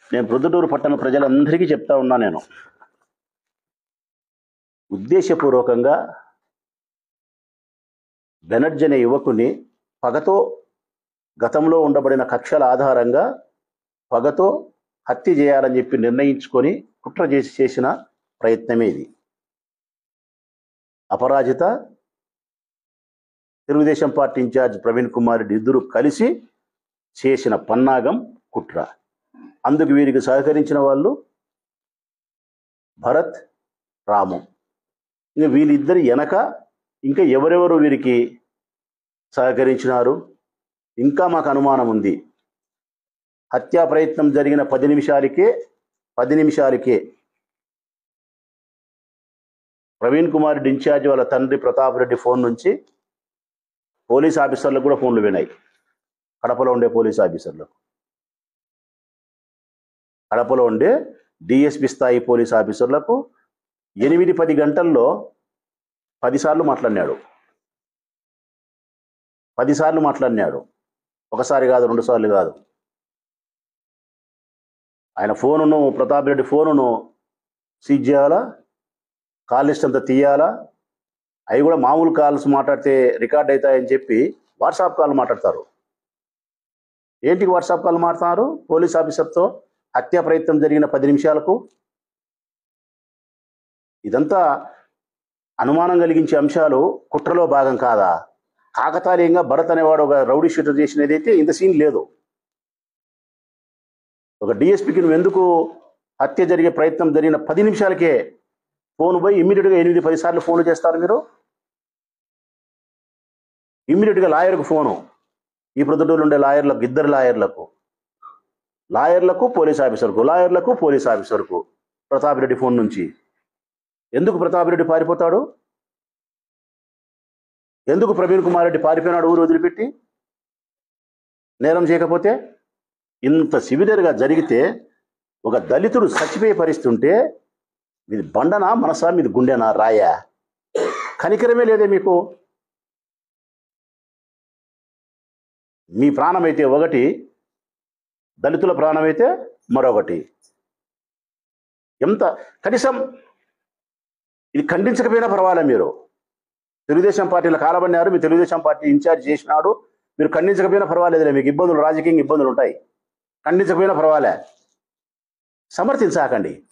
నేను ప్రొద్దుటూరు పట్టణ ప్రజలందరికీ చెప్తా ఉన్నా నేను ఉద్దేశపూర్వకంగా బెనర్జీ అనే యువకుని పగతో గతంలో ఉండబడిన కక్షల ఆధారంగా పగతో హత్య చేయాలని చెప్పి నిర్ణయించుకొని కుట్ర చేసి చేసిన ప్రయత్నమే ఇది అపరాజిత తెలుగుదేశం పార్టీ ఇన్ఛార్జ్ ప్రవీణ్ కుమార్ రెడ్డి ఇద్దరు కలిసి చేసిన పన్నాగం కుట్ర అందుకు వీరికి సహకరించిన వాళ్ళు భరత్ రాము ఇంకా వీళ్ళిద్దరి వెనక ఇంకా ఎవరెవరు వీరికి సహకరించినారు ఇంకా మాకు అనుమానం ఉంది హత్యా ప్రయత్నం జరిగిన పది నిమిషాలకే పది నిమిషాలకే ప్రవీణ్ కుమార్ రెడ్డి ఇన్ఛార్జ్ వాళ్ళ తండ్రి ప్రతాప్ రెడ్డి ఫోన్ నుంచి పోలీస్ ఆఫీసర్లకు కూడా ఫోన్లు వినాయి కడపలో ఉండే పోలీస్ ఆఫీసర్లకు కడపలో ఉండే డిఎస్పి స్థాయి పోలీస్ ఆఫీసర్లకు ఎనిమిది పది గంటల్లో పదిసార్లు మాట్లాడినాడు పదిసార్లు మాట్లాడినాడు ఒకసారి కాదు రెండు సార్లు కాదు ఆయన ఫోనును ప్రతాప్ రెడ్డి ఫోనును సీజ్ చేయాలా కాల్ లిస్ట్ అంతా తీయాలా అవి కూడా మామూలు కాల్స్ మాట్లాడితే రికార్డ్ అవుతాయని చెప్పి వాట్సాప్ కాల్ మాట్లాడతారు ఏంటికి వాట్సాప్ కాల్ మాట్లాడుతున్నారు పోలీస్ ఆఫీసర్తో హత్య ప్రయత్నం జరిగిన పది నిమిషాలకు ఇదంతా అనుమానం కలిగించే అంశాలు కుట్రలో భాగం కాదా కాకతాళీయంగా భరత్ అనేవాడు ఒక రౌడీ షూటర్ చేసినదైతే ఇంత సీన్ లేదు ఒక డిఎస్పికి నువ్వు ఎందుకు హత్య జరిగే ప్రయత్నం జరిగిన పది నిమిషాలకే ఫోన్ పోయి ఇమ్మీడియట్గా ఎనిమిది పది సార్లు ఫోన్లు చేస్తారు మీరు ఇమ్మీడియట్గా లాయర్కు ఫోను ఈ ప్రొద్దుటూరులో ఉండే లాయర్లకు ఇద్దరు లాయర్లకు లాయర్లకు పోలీస్ ఆఫీసర్కు లాయర్లకు పోలీస్ ఆఫీసర్కు ప్రతాప్ రెడ్డి ఫోన్ నుంచి ఎందుకు ప్రతాప్ రెడ్డి పారిపోతాడు ఎందుకు ప్రవీణ్ కుమార్ రెడ్డి పారిపోయినాడు ఊరు వదిలిపెట్టి నేరం చేయకపోతే ఇంత సివియర్గా జరిగితే ఒక దళితుడు చచ్చిపోయే పరిస్థితి ఉంటే మీది బండనా మనసా మీది గుండెనా రాయా కనికరమే లేదే మీకు మీ ప్రాణమైతే ఒకటి దళితుల ప్రాణమైతే మరొకటి ఎంత కనీసం ఇది ఖండించకపోయినా పర్వాలే మీరు తెలుగుదేశం పార్టీలో కాలబడినారు మీ తెలుగుదేశం పార్టీ ఇన్ఛార్జ్ చేసినాడు మీరు ఖండించకపోయినా పర్వాలేదులే మీకు ఇబ్బందులు రాజకీయంగా ఇబ్బందులు ఉంటాయి ఖండించకపోయినా పర్వాలే సమర్థించాకండి